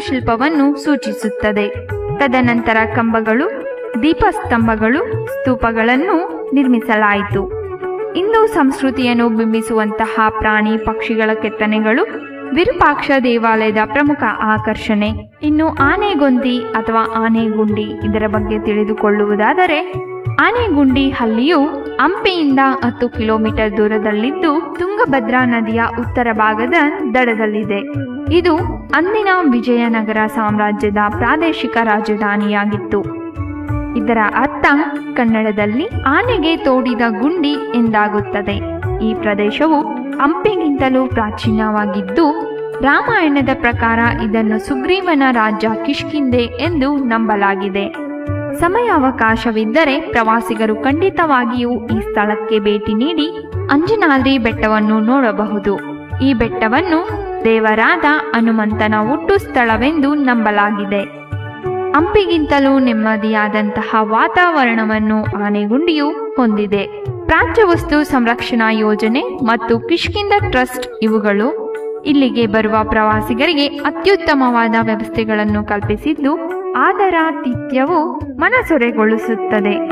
ವಾಸ್ತುಶಿಲ್ಪವನ್ನು ಸೂಚಿಸುತ್ತದೆ ತದನಂತರ ಕಂಬಗಳು ದೀಪಸ್ತಂಭಗಳು ಸ್ತೂಪಗಳನ್ನು ನಿರ್ಮಿಸಲಾಯಿತು ಹಿಂದೂ ಸಂಸ್ಕೃತಿಯನ್ನು ಬಿಂಬಿಸುವಂತಹ ಪ್ರಾಣಿ ಪಕ್ಷಿಗಳ ಕೆತ್ತನೆಗಳು ವಿರೂಪಾಕ್ಷ ದೇವಾಲಯದ ಪ್ರಮುಖ ಆಕರ್ಷಣೆ ಇನ್ನು ಆನೆಗೊಂದಿ ಅಥವಾ ಆನೆಗುಂಡಿ ಇದರ ಬಗ್ಗೆ ತಿಳಿದುಕೊಳ್ಳುವುದಾದರೆ ಆನೆಗುಂಡಿ ಹಳ್ಳಿಯು ಹಂಪಿಯಿಂದ ಹತ್ತು ಕಿಲೋಮೀಟರ್ ದೂರದಲ್ಲಿದ್ದು ತುಂಗಭದ್ರಾ ನದಿಯ ಉತ್ತರ ಭಾಗದ ದಡದಲ್ಲಿದೆ ಇದು ಅಂದಿನ ವಿಜಯನಗರ ಸಾಮ್ರಾಜ್ಯದ ಪ್ರಾದೇಶಿಕ ರಾಜಧಾನಿಯಾಗಿತ್ತು ಇದರ ಅರ್ಥ ಕನ್ನಡದಲ್ಲಿ ಆನೆಗೆ ತೋಡಿದ ಗುಂಡಿ ಎಂದಾಗುತ್ತದೆ ಈ ಪ್ರದೇಶವು ಹಂಪಿಗಿಂತಲೂ ಪ್ರಾಚೀನವಾಗಿದ್ದು ರಾಮಾಯಣದ ಪ್ರಕಾರ ಇದನ್ನು ಸುಗ್ರೀವನ ರಾಜ್ಯ ಕಿಷ್ಕಿಂದೆ ಎಂದು ನಂಬಲಾಗಿದೆ ಸಮಯಾವಕಾಶವಿದ್ದರೆ ಪ್ರವಾಸಿಗರು ಖಂಡಿತವಾಗಿಯೂ ಈ ಸ್ಥಳಕ್ಕೆ ಭೇಟಿ ನೀಡಿ ಅಂಜನಾದ್ರಿ ಬೆಟ್ಟವನ್ನು ನೋಡಬಹುದು ಈ ಬೆಟ್ಟವನ್ನು ದೇವರಾದ ಹನುಮಂತನ ಹುಟ್ಟು ಸ್ಥಳವೆಂದು ನಂಬಲಾಗಿದೆ ಹಂಪಿಗಿಂತಲೂ ನೆಮ್ಮದಿಯಾದಂತಹ ವಾತಾವರಣವನ್ನು ಆನೆಗುಂಡಿಯು ಹೊಂದಿದೆ ಪ್ರಾಚ್ಯವಸ್ತು ಸಂರಕ್ಷಣಾ ಯೋಜನೆ ಮತ್ತು ಕಿಷ್ಕಿಂದ ಟ್ರಸ್ಟ್ ಇವುಗಳು ಇಲ್ಲಿಗೆ ಬರುವ ಪ್ರವಾಸಿಗರಿಗೆ ಅತ್ಯುತ್ತಮವಾದ ವ್ಯವಸ್ಥೆಗಳನ್ನು ಕಲ್ಪಿಸಿದ್ದು ಆದರಾತಿಥ್ಯವು ಮನಸೊರೆಗೊಳಿಸುತ್ತದೆ